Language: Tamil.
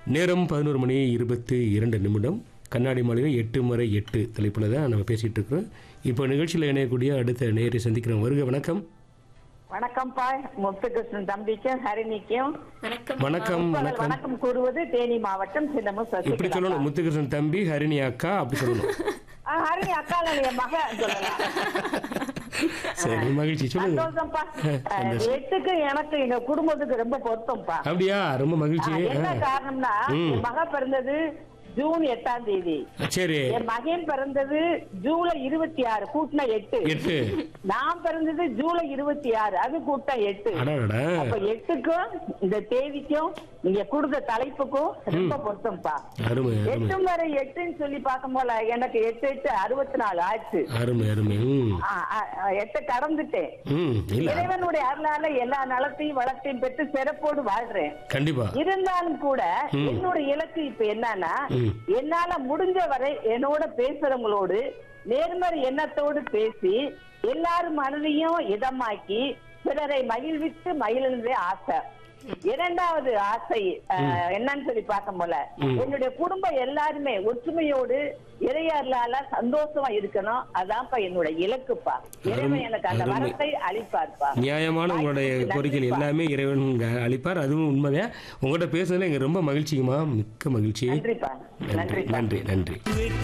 நேரம் பதினோரு மணி இருபத்தி இரண்டு நிமிடம் கண்ணாடி மாளிகை எட்டு முறை எட்டு தலைப்பில் தான் நம்ம பேசிகிட்டு இருக்கிறோம் இப்போ நிகழ்ச்சியில் இணையக்கூடிய அடுத்த நேரை சந்திக்கிறோம் வருக வணக்கம் வணக்கம்ப்பா முத்துகிருஷ்ணன் தம்பிக்கும் ஹரிணிக்கும் வணக்கம் உங்கள் வணக்கம் வணக்கம் கூறுவது தேனி மாவட்டம் சின்னமு இப்படி சசிகலா சொல்லணும் முத்துகிருஷ்ணன் தம்பி ஹரிணி அக்கா அப்படி சொல்லணும் ஆ, ஹரிணி அக்கால என் மக சொல்லலாம் சரி மகிழ்ச்சி சொல்லுங்க சந்தோஷம்ப்பா ஆ, அஹ், எட்டுக்கு எனக்கு எங்க குடும்பத்துக்கு ரொம்ப பொருத்தம்ப்பா அப்படியா ரொம்ப ஆ, மகிழ்ச்சி என்ன ஆ. காரணம்னா ம். என் மக பிறந்தது ஜூன் எட்டாம் தேதி சரி என் மகன் பிறந்தது ஜூலை இருபத்தி ஆறு கூட்டின எட்டு எட்டு நான் பிறந்தது ஜூலை இருபத்தி ஆறு அது கூட்ட எட்டு அடாடா அப்ப எட்டுக்கும் இந்த தேதிக்கும் நீங்க கொடுத்த தலைப்புக்கும் ரொம்ப பொருத்தம்ப்பா அருமை அருமை எட்டும் வரை எட்டுன்னு சொல்லி பார்க்கும் போல எனக்கு எட்டு எட்டு அறுபத்தி நாலு ஆச்சு அருமை அருமை ம் ஆ, ஆ, ஆ, எட்டை கடந்துட்டேன் ம் இல்லை இறைவனுடைய அருளால எல்லா நலத்தையும் வளத்தையும் பெற்று சிறப்போடு வாழ்றேன் கண்டிப்பா இருந்தாலும் கூட ம். என்னோட இலக்கு இப்ப என்னன்னா ம். என்னால முடிஞ்ச வரை என்னோட பேசுறவங்களோடு நேர்மறை எண்ணத்தோடு பேசி எல்லாரும் மனதையும் இதமாக்கி பிறரை மகிழ்வித்து மகிழ்ந்தே ஆசை இரண்டாவது ஆசை அஹ், என்னன்னு சொல்லி பார்க்கும் போல ம். என்னுடைய குடும்பம் எல்லாருமே ஒற்றுமையோடு இறையர்களால சந்தோஷமா இருக்கணும் அதான்ப்பா என்னோட இலக்குப்பா இறைவன் எனக்கு அந்த அருமை. வரத்தை அளிப்பார்ப்பா நியாயமான உங்களுடைய நன்றிப்பா. கோரிக்கைகள் எல்லாமே இறைவன் இங்க அளிப்பார் அதுவும் உண்மைதான் உங்கள்கிட்ட பேசுனதுல எங்க ரொம்ப மகிழ்ச்சிங்கம்மா மிக்க மகிழ்ச்சி நன்றிப்பா நன்றி நன்றிப்பா நன்றி நன்றி